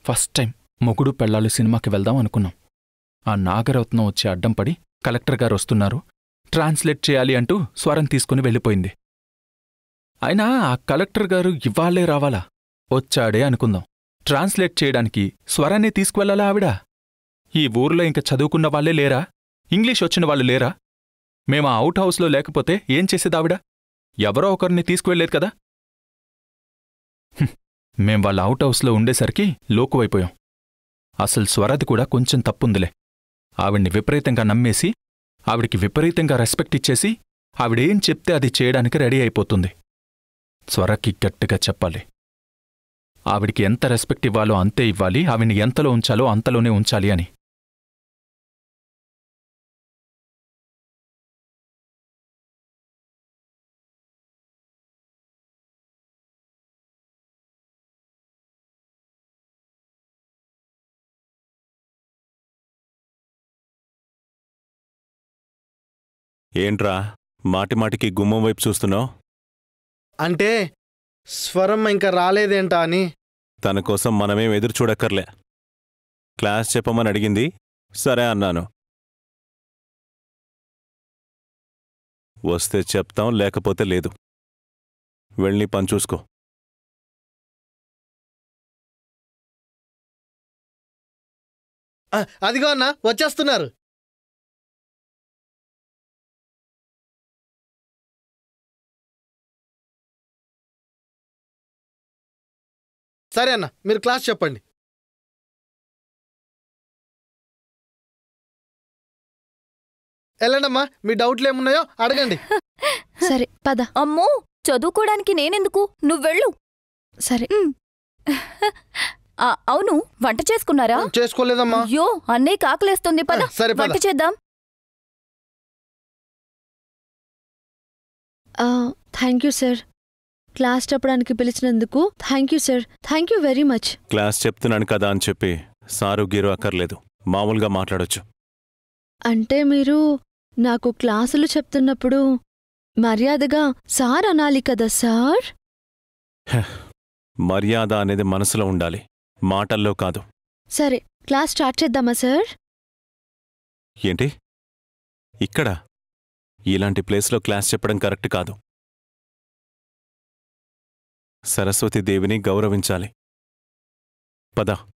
First time మొగుడు పెళ్ళాలు సినిమాకి వెళ్దాం అనుకున్నాం ఆ నాగరత్నం వచ్చి అడ్డం పడి కలెక్టర్ గారు వస్తున్నారు ట్రాన్స్లేట్ చేయాలి అంటూ స్వరం తీసుకుని వెళ్ళిపోయింది అయినా ఆ కలెక్టర్ గారు ఇవ్వాలే రావాలా వచ్చాడే అనుకుందాం ట్రాన్స్లేట్ చేయడానికి స్వరాన్ని తీసుకువెళ్ళాలా ఆవిడ ఈ ఊర్లో ఇంక చదువుకున్న వాళ్ళే లేరా ఇంగ్లీష్ వచ్చిన వాళ్ళు లేరా మేము ఆ అవుట్ హౌస్లో లేకపోతే ఏం చేసేదావిడ ఎవరో ఒకరిని తీసుకువెళ్లేదు కదా హ్మ్, మేం వాళ్ళ అవుట్ హౌస్లో ఉండేసరికి లోకువైపోయాం అసలు స్వరది కూడా కొంచెం తప్పుందిలే ఆవిడ్ని విపరీతంగా నమ్మేసి ఆవిడికి విపరీతంగా రెస్పెక్ట్ ఇచ్చేసి ఆవిడేం చెప్తే అది చేయడానికి రెడీ అయిపోతుంది స్వరకి గట్టిగా చెప్పాలి ఆవిడికి ఎంత రెస్పెక్ట్ ఇవ్వాలో అంతే ఇవ్వాలి ఆవిడ్ని ఎంతలో ఉంచాలో అంతలోనే ఉంచాలి అని ఏంట్రా మాటిమాటికి గుమ్మం వైపు చూస్తున్నావు అంటే స్వరం ఇంకా రాలేదేంటా అని తన కోసం మనమేం ఎదురు చూడక్కర్లే క్లాస్ చెప్పమని అడిగింది సరే అన్నాను వస్తే చెప్తాం లేకపోతే లేదు వెళ్ళి పని చూసుకో ఆ, అదిగో అన్న వచ్చేస్తున్నారు సరే అన్న మీరు క్లాస్ చెప్పండి వెళ్ళండమ్మా మీ డౌట్లు ఏమున్నాయో అడగండి సరే పద అమ్మో చదువుకోడానికి నేనెందుకు నువ్వెళ్ళు సరే ఆ, అవును వంట చేసుకున్నారా చేసుకోలేదమ్మా అయ్యో అన్నయ్య కాకలేస్తుంది పద ఆ, సరే, పద. వంట చేద్దాం థ్యాంక్ యూ సార్ క్లాస్ చెప్పడానికి పిలిచినందుకు thank you sir thank you very much class చెప్తున్నాను కదా అని చెప్పి సారు గీరు అక్కర్లేదు మామూలుగా మాట్లాడొచ్చు అంటే మీరు నాకు క్లాసులు చెప్తున్నప్పుడు మర్యాదగా సార్ అనాలి కదా సార్ మర్యాద అనేది మనసులో ఉండాలి మాటల్లో కాదు సరే క్లాస్ స్టార్ట్ చేద్దామా సార్ ఏంటి ఇక్కడ ఇలాంటి ప్లేస్లో క్లాస్ చెప్పడం కరెక్ట్ కాదు సరస్వతి దేవిని గౌరవించాలి పద